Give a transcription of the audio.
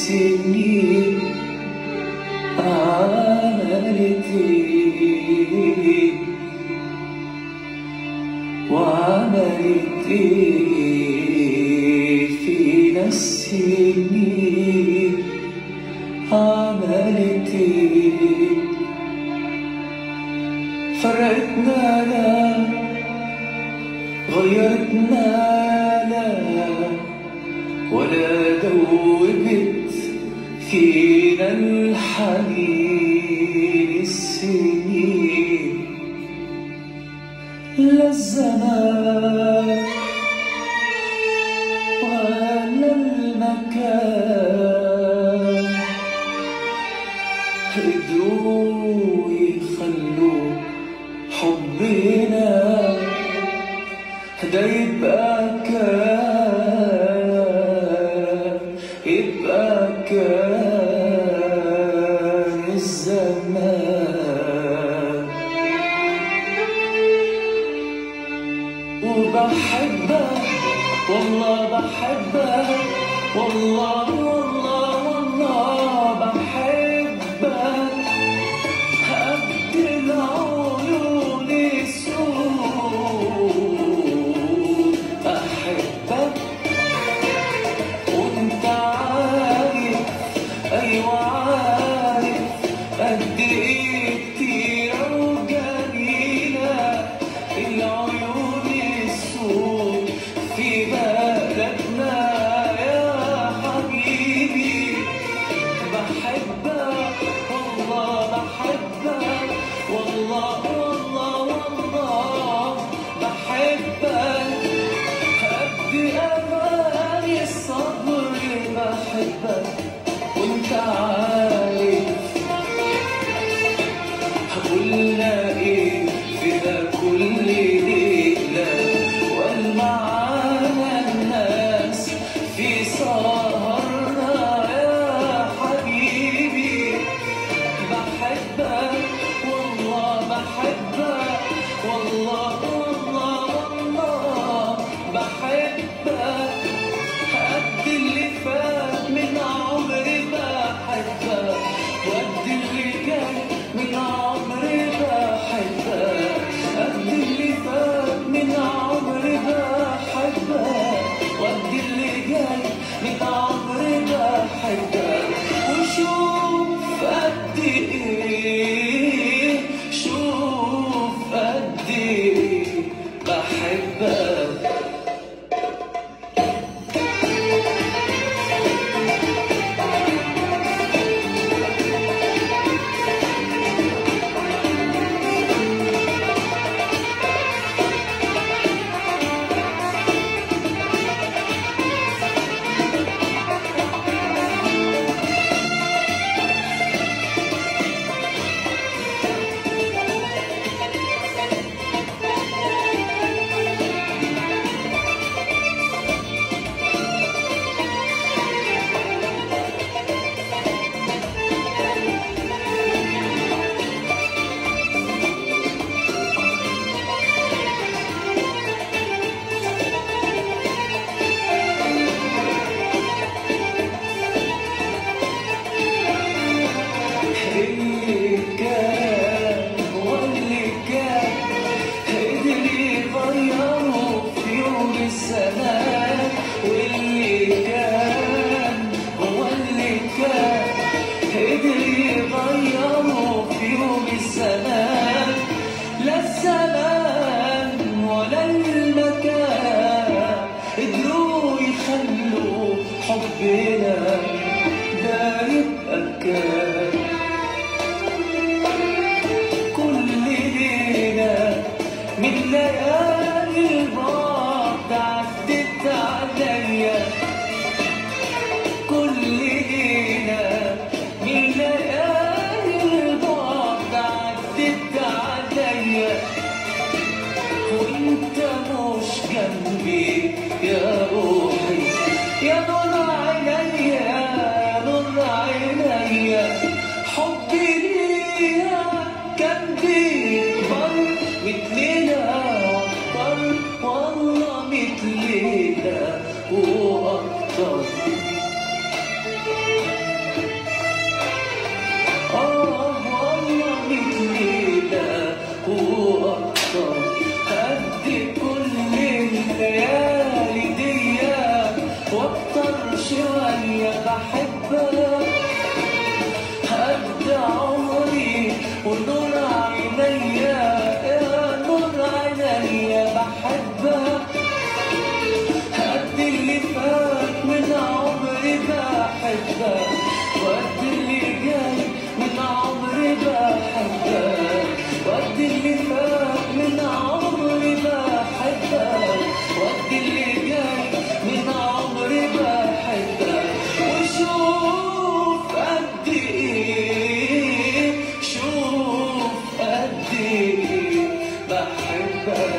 السنين عملت ايه وعملت ايه فينا السنين عملت ايه فرقتنا لا غيرتنا لا ولا دوبت فينا الحنين السنين لا الزمان ولا المكان قدروا يخلوا حبنا ده يبقى كان يبقى كان الزمان وبحبك والله بحبك والله والله والله بحبك قد العيون السود أحبك وانت عارف أيوة عارف قد إيه كتيرة وجميلة العيون السود في بلدنا يا حبيبي ونور عينيا يا نور عينيا بحبك قد اللي فات من عمري بحبك وقد اللي جاي من عمري بحبك وقد اللي فات من عمري بحبك وقد اللي جاي من عمري بحبك وشوف قد ايه شوف قد ايه بحبك